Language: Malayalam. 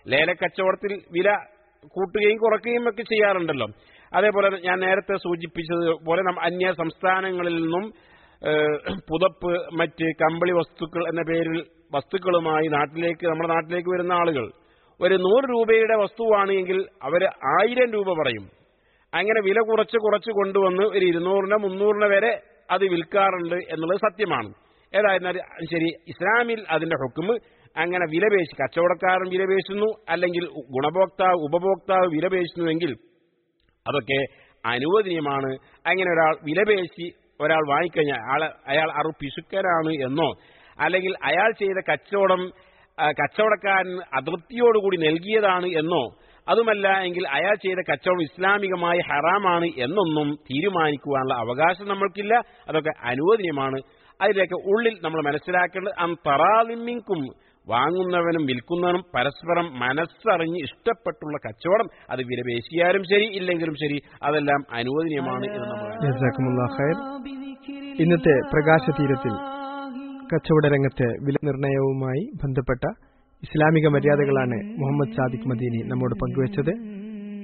ലേലക്കച്ചവടത്തിൽ വില കൂട്ടുകയും കുറയ്ക്കുകയും ഒക്കെ ചെയ്യാറുണ്ടല്ലോ അതേപോലെ ഞാൻ നേരത്തെ സൂചിപ്പിച്ചതുപോലെ നം അന്യ സംസ്ഥാനങ്ങളിൽ നിന്നും ഏഹ്, പുതപ്പ് മറ്റ് കമ്പിളി വസ്തുക്കൾ എന്ന പേരിൽ വസ്തുക്കളുമായി നാട്ടിലേക്ക് നമ്മുടെ നാട്ടിലേക്ക് വരുന്ന ആളുകൾ ഒരു നൂറ് രൂപയുടെ വസ്തുവാണ് എങ്കിൽ അവർ ആയിരം രൂപ പറയും അങ്ങനെ വില കുറച്ച് കുറച്ച് കൊണ്ടുവന്ന് ഒരു ഇരുന്നൂറിന് മുന്നൂറിന് വരെ അത് വിൽക്കാറുണ്ട് എന്നുള്ളത് സത്യമാണ് ഏതായിരുന്നാലും ശരി ഇസ്ലാമിൽ അതിന്റെ ഹുക്കുമ് അങ്ങനെ വിലപേശി കച്ചവടക്കാരൻ വിലപേശുന്നു അല്ലെങ്കിൽ ഗുണഭോക്താവ് ഉപഭോക്താവ് വിലപേശുന്നുവെങ്കിൽ അതൊക്കെ അനുവദനീയമാണ് അങ്ങനെ ഒരാൾ വിലപേശി ഒരാൾ വാങ്ങിക്കഴിഞ്ഞാൽ ആളെ അയാൾ അറു പിശുക്കനാണ് എന്നോ അല്ലെങ്കിൽ അയാൾ ചെയ്ത കച്ചവടം ആ, കച്ചവടക്കാരൻ അതൃപ്തിയോടുകൂടി നൽകിയതാണ് എന്നോ അതുമല്ല എങ്കിൽ അയാൾ ചെയ്ത കച്ചവടം ഇസ്ലാമികമായി ഹറാമാണ് എന്നൊന്നും തീരുമാനിക്കുവാനുള്ള അവകാശം നമ്മൾക്കില്ല അതൊക്കെ അനുവദനീയമാണ് അതിലേക്ക് ഉള്ളിൽ നമ്മൾ മനസ്സിലാക്കേണ്ടത് അം തറാലിമിങ്കും വാങ്ങുന്നവനും വിൽക്കുന്നവനും പരസ്പരം മനസ്സറിഞ്ഞ് ഇഷ്ടപ്പെട്ടുള്ള കച്ചവടം അത് വിലപേശിയാലും ശരി ഇല്ലെങ്കിലും ശരി അതെല്ലാം അനുവദനീയമാണ് എന്ന് നമ്മൾ ജസാക്കുമുല്ലാ ഖൈർ ഇന്നത്തെ പ്രകാശതീരത്തിൽ കച്ചവട രംഗത്തെ വില നിർണയവുമായി ബന്ധപ്പെട്ട ഇസ്ലാമിക മര്യാദകളാണ് മുഹമ്മദ് സാദിഖ് മദീനി നമ്മോട് പങ്കുവച്ചത്